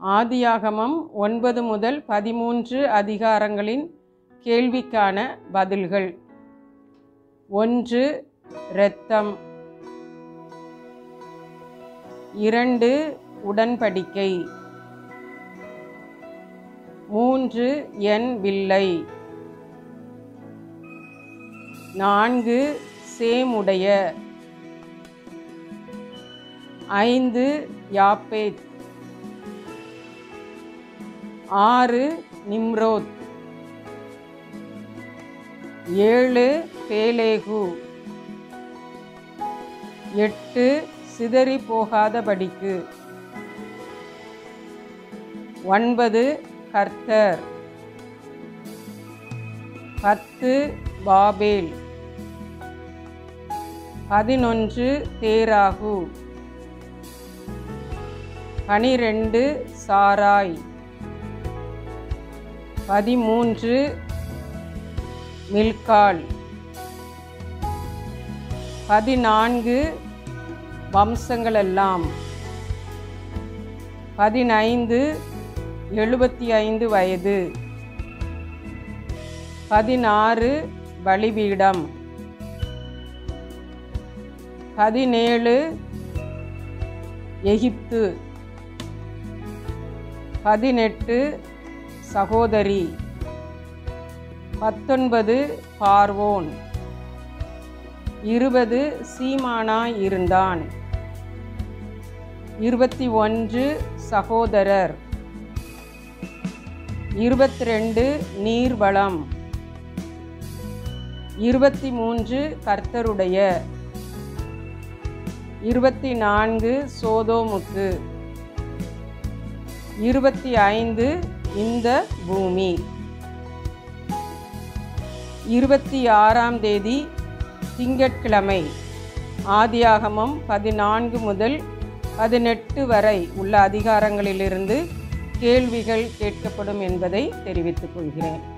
ஆதியாகமம் ஒன்பது முதல் பதிமூன்று அதிகாரங்களின் கேள்விக்கான பதில்கள் ஒன்று இரத்தம் இரண்டு உடன்படிக்கை மூன்று என் வில்லை நான்கு சேமுடைய ஐந்து யாப்பேத் ஆறு நிம்ரோத் ஏழு பேலேகு எட்டு சிதறி போகாதபடிக்கு ஒன்பது கர்த்தர் பத்து பாபேல் பதினொன்று தேராகு பனிரெண்டு சாராய் பதிமூன்று மில்கால் பதினான்கு வம்சங்களெல்லாம் பதினைந்து எழுபத்தி ஐந்து வயது பதினாறு பலிபீடம் பதினேழு எகிப்து பதினெட்டு சகோதரி பத்தொன்பது பார்வோன் இருபது சீமானாய் இருந்தான் இருபத்தி ஒன்று சகோதரர் இருபத்தி ரெண்டு நீர்வளம் இருபத்தி மூன்று கர்த்தருடைய இருபத்தி நான்கு சோதோமுக்கு இருபத்தி ஐந்து இந்த பூமி இருபத்தி ஆறாம் தேதி திங்கட்கிழமை ஆதியாகமம் பதினான்கு முதல் பதினெட்டு வரை உள்ள அதிகாரங்களிலிருந்து கேள்விகள் கேட்கப்படும் என்பதை தெரிவித்துக் கொள்கிறேன்